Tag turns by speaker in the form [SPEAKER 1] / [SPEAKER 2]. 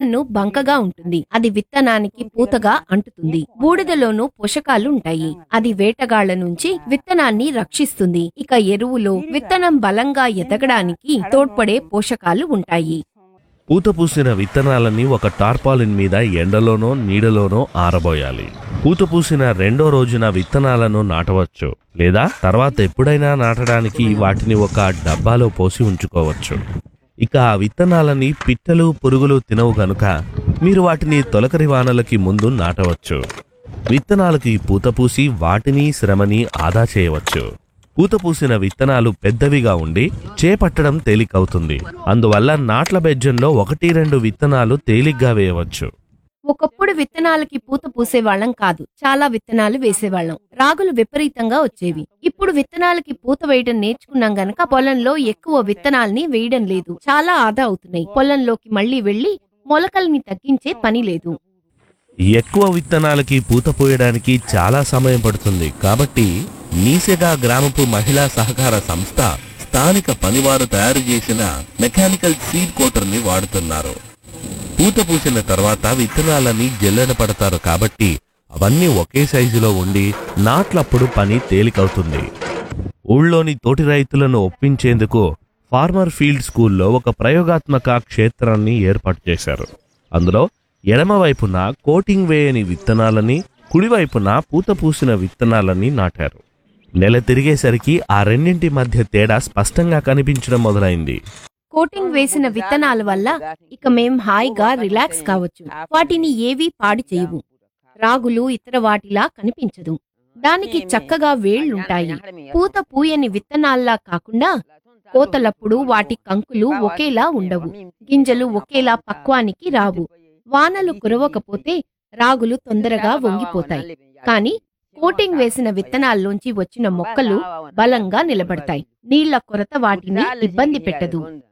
[SPEAKER 1] మన్ను బంకగా ఉంటుంది అది విత్తనానికి పూతగా అంటుతుంది బూడిదలోనూ పోషకాలు ఉంటాయి అది వేటగాళ్ల నుంచి విత్తనాన్ని రక్షిస్తుంది ఇక ఎరువులో విత్తనం బలంగా ఎదగడానికి తోడ్పడే పోషకాలు ఉంటాయి
[SPEAKER 2] పూత పూసిన విత్తనాలని ఒక టార్పాలిన్ మీద ఎండలోనో నీడలోనో ఆరబోయాలి పూత పూసిన రెండో రోజున విత్తనాలను నాటవచ్చు లేదా తర్వాత ఎప్పుడైనా నాటడానికి వాటిని ఒక డబ్బాలో పోసి ఉంచుకోవచ్చు ఇక ఆ విత్తనాలని పిట్టలు పురుగులు తినవు గనుక మీరు వాటిని తొలకరి వానలకి ముందు నాటవచ్చు విత్తనాలకి పూత పూసి వాటిని శ్రమని ఆదా చేయవచ్చు పూత పూసిన విత్తనాలు పెద్దవిగా ఉండి చేపట్టడం తేలికవుతుంది అందువల్ల నాట్ల బెజ్జంలో ఒకటి రెండు విత్తనాలు తేలిగ్గా వేయవచ్చు
[SPEAKER 1] ఒకప్పుడు విత్తనాలకి పూత పూసేవాళ్ళం కాదు చాలా విత్తనాలు వేసేవాళ్ళం రాగులు విపరీతంగా వచ్చేవి ఇప్పుడు విత్తనాలకి పూత వేయడం నేర్చుకున్నాం గనక పొలంలో ఎక్కువ విత్తనాల్ని వేయడం లేదు చాలా ఆదా అవుతున్నాయి పొలంలోకి మళ్ళీ వెళ్లి మొలకల్ని తగ్గించే పని లేదు
[SPEAKER 2] ఎక్కువ విత్తనాలకి పూత పోయడానికి చాలా సమయం పడుతుంది కాబట్టి నీసెగా గ్రామపు మహిళా సహకార సంస్థ స్థానిక పనివారు తయారు చేసిన మెకానికల్ సీడ్ కోటర్ ని వాడుతున్నారు పూత పూసిన తర్వాత విత్తనాలని జల్లెడ పడతారు కాబట్టి అవన్నీ ఒకే సైజులో ఉండి నాట్లప్పుడు పని తేలికవుతుంది ఊళ్ళోని తోటి రైతులను ఒప్పించేందుకు ఫార్మర్ ఫీల్డ్ స్కూల్లో ఒక ప్రయోగాత్మక క్షేత్రాన్ని ఏర్పాటు చేశారు అందులో ఎడమవైపున కోటింగ్ వేయని విత్తనాలని కుడివైపున పూత పూసిన విత్తనాలని నాటారు నెల తిరిగేసరికి ఆ రెండింటి మధ్య తేడా స్పష్టంగా కనిపించడం మొదలైంది
[SPEAKER 1] కోటింగ్ వేసిన విత్తనాల వల్ల ఇక మేం హాయిగా రిలాక్స్ కావచ్చు వాటిని ఏవీ పాడు చేయవు రాగులు ఇతర వాటిలా కనిపించదు దానికి చక్కగా వేళ్లుంటాయి పూత పూయని విత్తనాల్లా కాకుండా కోతలప్పుడు వాటి కంకులు ఒకేలా ఉండవు గింజలు ఒకేలా పక్వానికి రావు వానలు కురవకపోతే రాగులు తొందరగా వంగిపోతాయి కానీ కోటింగ్ వేసిన విత్తనాల్లోంచి వచ్చిన మొక్కలు బలంగా నిలబడతాయి నీళ్ల కొరత వాటిని ఇబ్బంది పెట్టదు